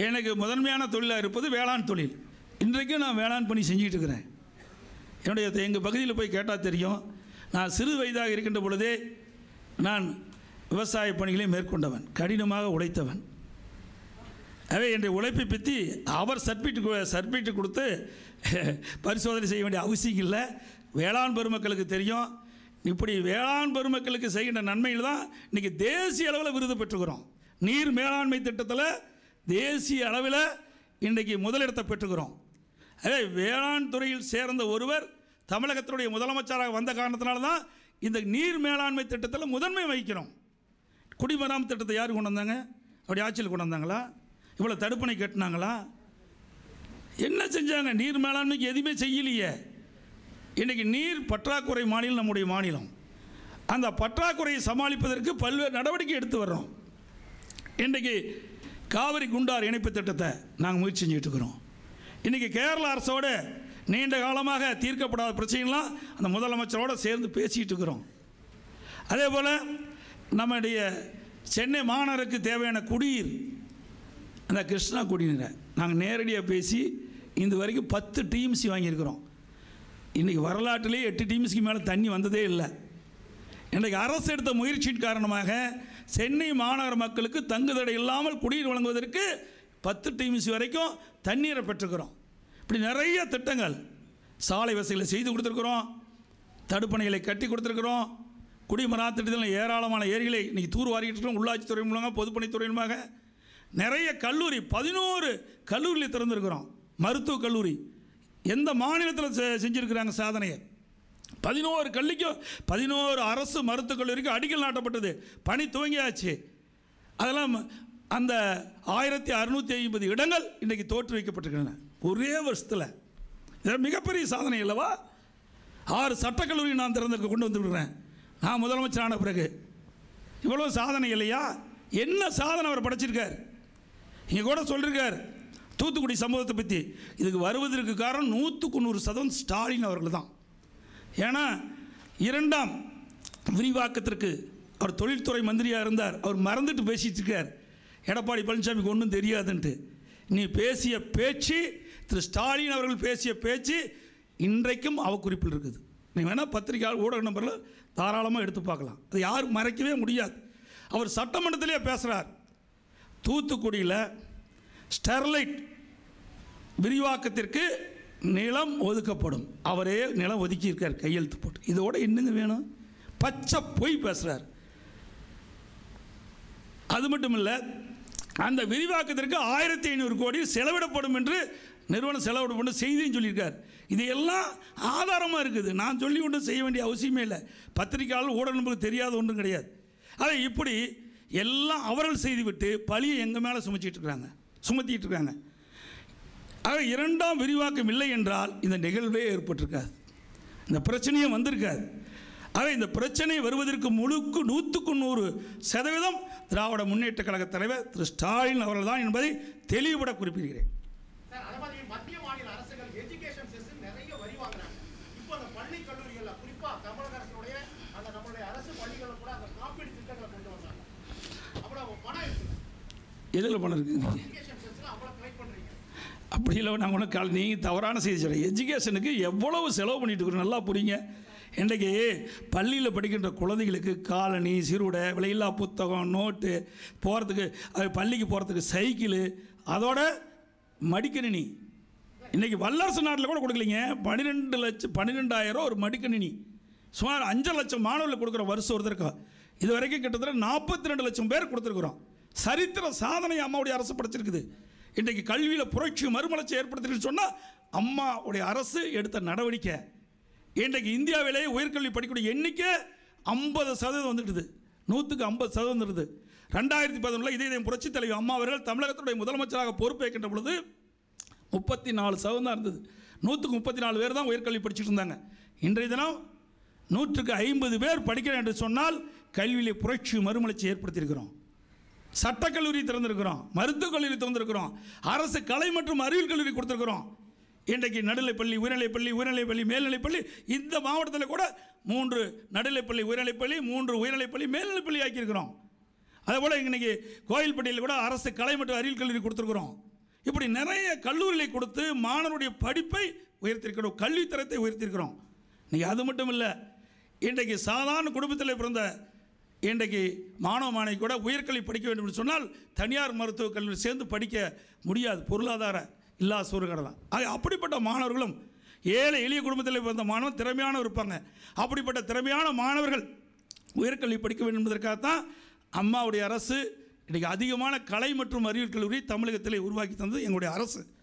எனக்கு முதன்மையான தொழிலாக இருப்பது வேளாண் தொழில் இன்றைக்கும் நான் வேளாண் பணி செஞ்சுட்டு இருக்கிறேன் என்னுடைய எங்கள் பகுதியில் போய் கேட்டால் தெரியும் நான் சிறு வயதாக இருக்கின்ற பொழுதே நான் விவசாய பணிகளை மேற்கொண்டவன் கடினமாக உழைத்தவன் எனவே என்னுடைய உழைப்பை பற்றி அவர் சர்டிஃபிகேட் சர்டிஃபிகேட் கொடுத்து பரிசோதனை செய்ய வேண்டிய அவசியம் இல்லை வேளாண் பெருமக்களுக்கு தெரியும் இப்படி வேளாண் பெருமக்களுக்கு செய்கின்ற நன்மைகள் தான் இன்றைக்கி தேசிய அளவில் விருது பெற்றுக்கிறோம் நீர் மேலாண்மை திட்டத்தில் தேசிய அளவில் இன்றைக்கி முதலிடத்தை பெற்றுக்கிறோம் அதே வேளாண் துறையில் சேர்ந்த ஒருவர் தமிழகத்தினுடைய முதலமைச்சராக வந்த காரணத்தினால தான் இந்த நீர் மேலாண்மை திட்டத்தில் முதன்மை வகிக்கிறோம் குடிமராமத்து திட்டத்தை யார் கொண்டு வந்தாங்க அப்படி ஆட்சியில் கொண்டு வந்தாங்களா இவ்வளோ தடுப்பணை கட்டினாங்களா என்ன செஞ்சாங்க நீர் மேலாண்மைக்கு எதுவுமே செய்யலையே இன்றைக்கி நீர் பற்றாக்குறை மாநிலம் நம்முடைய மாநிலம் அந்த பற்றாக்குறையை சமாளிப்பதற்கு பல்வேறு நடவடிக்கை எடுத்து வர்றோம் இன்றைக்கி காவிரி குண்டார் இணைப்பு திட்டத்தை நாங்கள் முயற்சி செஞ்சுட்டு இருக்கிறோம் இன்றைக்கி கேரள அரசோட நீண்ட காலமாக தீர்க்கப்படாத பிரச்சனைகள்லாம் அந்த முதலமைச்சரோட சேர்ந்து பேசிகிட்டு இருக்கிறோம் அதே போல் நம்முடைய சென்னை மாநகருக்கு தேவையான குடிநீர் அந்த கிருஷ்ணா குடிநீரை நாங்கள் நேரடியாக பேசி இந்த வரைக்கும் பத்து டிஎம்சி வாங்கியிருக்கிறோம் இன்றைக்கி வரலாற்றிலே எட்டு டிஎம்சிக்கு மேலே தண்ணி வந்ததே இல்லை இன்றைக்கு அரசு எடுத்த முயற்சியின் காரணமாக சென்னை மாநகர மக்களுக்கு தங்குதடை இல்லாமல் குடிநீர் வழங்குவதற்கு பத்து டிஎம்சி வரைக்கும் தண்ணீரை பெற்றுக்கிறோம் இப்படி நிறைய திட்டங்கள் சாலை வசதிகளை செய்து கொடுத்துருக்குறோம் தடுப்பணைகளை கட்டி கொடுத்துருக்குறோம் குடிமரா திட்டத்தில் ஏராளமான ஏரிகளை இன்றைக்கி தூர் வாரிட்டு இருக்கிறோம் உள்ளாட்சித்துறை மூலமாக பொதுப்பணித்துறை மூலமாக நிறைய கல்லூரி பதினோரு கல்லூரியில் திறந்திருக்கிறோம் மருத்துவக் கல்லூரி எந்த மாநிலத்தில் செ- செஞ்சிருக்கிறாங்க சாதனையை பதினோரு கல்விக்கும் பதினோரு அரசு மருத்துவக் கல்லூரிக்கு அடிக்கல் நாட்டப்பட்டது பணி துவங்கியாச்சு அதெல்லாம் அந்த ஆயிரத்தி அறுநூற்றி ஐம்பது இடங்கள் இன்றைக்கி தோற்று வைக்கப்பட்டிருக்கின்றன ஒரே வருஷத்தில் இது மிகப்பெரிய சாதனை அல்லவா ஆறு சட்டக்கல்லூரி நான் திறந்து கொண்டு வந்துருக்கிறேன் நான் முதலமைச்சரான பிறகு இவ்வளோ சாதனை இல்லையா என்ன சாதனை அவர் படைச்சிருக்கார் இங்கே கூட சொல்லியிருக்கார் தூத்துக்குடி சம்பவத்தை பற்றி இதுக்கு வருவதற்கு காரணம் நூற்றுக்கு நூறு சதவீதம் ஸ்டாலின் அவர்கள் தான் ஏன்னா இரண்டாம் விரிவாக்கத்திற்கு அவர் தொழில்துறை மந்திரியாக இருந்தார் அவர் மறந்துட்டு பேசிட்டு இருக்கார் எடப்பாடி பழனிசாமிக்கு ஒன்றும் தெரியாதுன்ட்டு நீ பேசிய பேச்சு திரு ஸ்டாலின் அவர்கள் பேசிய பேச்சு இன்றைக்கும் அவ குறிப்பில் இருக்குது நீ வேணால் பத்திரிகையாளர் ஊடக நம்பரில் தாராளமாக எடுத்து பார்க்கலாம் அது யாரும் மறைக்கவே முடியாது அவர் சட்டமன்றத்திலே பேசுகிறார் தூத்துக்குடியில் ஸ்டெர்லைட் விரிவாக்கத்திற்கு நிலம் ஒதுக்கப்படும் அவரே நிலம் ஒதுக்கியிருக்கார் கையெழுத்து போட்டு இதோட என்னங்க வேணும் பச்சை பொய் பேசுகிறார் அது மட்டும் இல்லை அந்த விரிவாக்கத்திற்கு ஆயிரத்தி ஐநூறு கோடி செலவிடப்படும் என்று நிறுவனம் செலவிடப்படும் செய்தியும் சொல்லியிருக்கார் இது எல்லாம் ஆதாரமாக இருக்குது நான் சொல்லி ஒன்றும் செய்ய வேண்டிய அவசியமே இல்லை பத்திரிகையாளர் ஊடக நம்பருக்கு தெரியாத ஒன்றும் கிடையாது அதை இப்படி எல்லாம் அவர்கள் செய்துவிட்டு பழியை எங்கள் மேலே சுமத்திட்டு இருக்காங்க சுமத்திட்டு இருக்காங்க ஆக இரண்டாம் விரிவாக்கம் இல்லை என்றால் இந்த நிகழ்வே ஏற்பட்டிருக்காது இந்த பிரச்சனையே வந்திருக்காது ஆக இந்த பிரச்சனை வருவதற்கு முழுக்கு நூற்றுக்கு நூறு சதவீதம் திராவிட முன்னேற்ற கழக தலைவர் திரு ஸ்டாலின் அவர்கள் தான் என்பதை தெளிவுபட குறிப்பிடுகிறேன் சார் அதே மாதிரி மத்திய மாநில அரசுகள் எஜுகேஷன் செஸ் நிறைய வரி வாங்குறாங்க இப்போ அந்த பள்ளி கல்லூரிகள்ல குறிப்பா தமிழக அரசுடைய அந்த நம்மளுடைய அரசு பள்ளிகளில் கூட அந்த காப்பீடு திட்டங்களை கொண்டு வந்தாங்க அவ்வளவு பணம் இருக்குது எதில் பணம் இருக்குங்க எஜுகேஷன் செஸ்ல அவ்வளவு ட்ரை பண்றீங்க அப்படி இல்லை நாங்கள் ஒன்றும் கால் நீங்கள் தவறான செய்தி சொல்கிறேன் எஜுகேஷனுக்கு எவ்வளவு செலவு பண்ணிட்டு இருக்கிறோம் நல்லா புரியுங்க இன்றைக்கு பள்ளியில் படிக்கின்ற குழந்தைகளுக்கு காலணி சிறுடை விலையில்லா புத்தகம் நோட்டு போகிறதுக்கு அது பள்ளிக்கு போகிறதுக்கு சைக்கிளு அதோட மடிக்கணினி இன்றைக்கி வல்லரசு நாட்டில் கூட கொடுக்கலைங்க பன்னிரெண்டு லட்சம் பன்னிரெண்டாயிரம் ஒரு மடிக்கணினி சுமார் அஞ்சு லட்சம் மாணவர்களுக்கு கொடுக்குற வருஷம் ஒருத்தருக்கு இது வரைக்கும் கிட்டத்தட்ட நாற்பத்தி ரெண்டு லட்சம் பேர் கொடுத்துருக்குறோம் சரித்திர சாதனை அம்மாவுடைய அரசு படைச்சிருக்குது இன்றைக்கு கல்வியில் புரட்சி மறுமலர்ச்சி ஏற்படுத்தின்னு சொன்னால் அம்மாவுடைய அரசு எடுத்த நடவடிக்கை இன்றைக்கு இந்தியாவிலேயே உயர்கல்வி படிக்கக்கூடிய எண்ணிக்கை ஐம்பது சதவீதம் வந்துட்டுது நூற்றுக்கு ஐம்பது சதவீதம் வந்துடுது ரெண்டாயிரத்தி பதினொன்றில் இதே இதே புரட்சித் தலைவர் அம்மா அவர்கள் தமிழகத்துடைய முதலமைச்சராக பொறுப்பேற்கின்ற பொழுது முப்பத்தி நாலு சதவீதம் தான் இருந்தது நூற்றுக்கு முப்பத்தி நாலு பேர் தான் உயர்கல்வி படிச்சுட்டு இருந்தாங்க இன்றைய தினம் நூற்றுக்கு ஐம்பது பேர் படிக்கிறேன் என்று சொன்னால் கல்வியிலே புரட்சி மறுமலர்ச்சி ஏற்படுத்தியிருக்கிறோம் சட்டக்கல்லூரி திறந்திருக்கிறோம் மருத்துவக் கல்லூரி திறந்திருக்கிறோம் அரசு கலை மற்றும் அறிவியல் கல்லூரி கொடுத்துருக்குறோம் இன்றைக்கு நடுநிலைப்பள்ளி உயர்நிலைப்பள்ளி உயர்நிலைப்பள்ளி மேல்நிலைப்பள்ளி இந்த மாவட்டத்தில் கூட மூன்று நடுநிலைப்பள்ளி உயர்நிலைப்பள்ளி மூன்று உயர்நிலைப்பள்ளி மேல்நிலைப்பள்ளி ஆக்கியிருக்கிறோம் அதே போல் இன்னைக்கு கோயில்பட்டியில் கூட அரசு கலை மற்றும் அறிவியல் கல்லூரி கொடுத்துருக்குறோம் இப்படி நிறைய கல்லூரிகளை கொடுத்து மாணவருடைய படிப்பை உயர்த்திருக்கிறோம் கல்வித்தரத்தை உயர்த்திருக்கிறோம் நீங்கள் அது மட்டும் இல்லை இன்றைக்கு சாதாரண குடும்பத்தில் பிறந்த இன்றைக்கு மாணவ மாணவி கூட உயர்கல்வி படிக்க வேண்டும் என்று சொன்னால் தனியார் மருத்துவக் கல்லூரி சேர்ந்து படிக்க முடியாது பொருளாதார இல்லா சூழ்நிலை தான் ஆக அப்படிப்பட்ட மாணவர்களும் ஏழை எளிய குடும்பத்தில் பிறந்த மாணவன் திறமையானவர் இருப்பாங்க அப்படிப்பட்ட திறமையான மாணவர்கள் உயர்கல்வி படிக்க வேண்டும் என்பதற்காகத்தான் அம்மாவுடைய அரசு இன்றைக்கி அதிகமான கலை மற்றும் அறிவியல் கல்லூரி தமிழகத்திலே உருவாக்கி தந்தது எங்களுடைய அரசு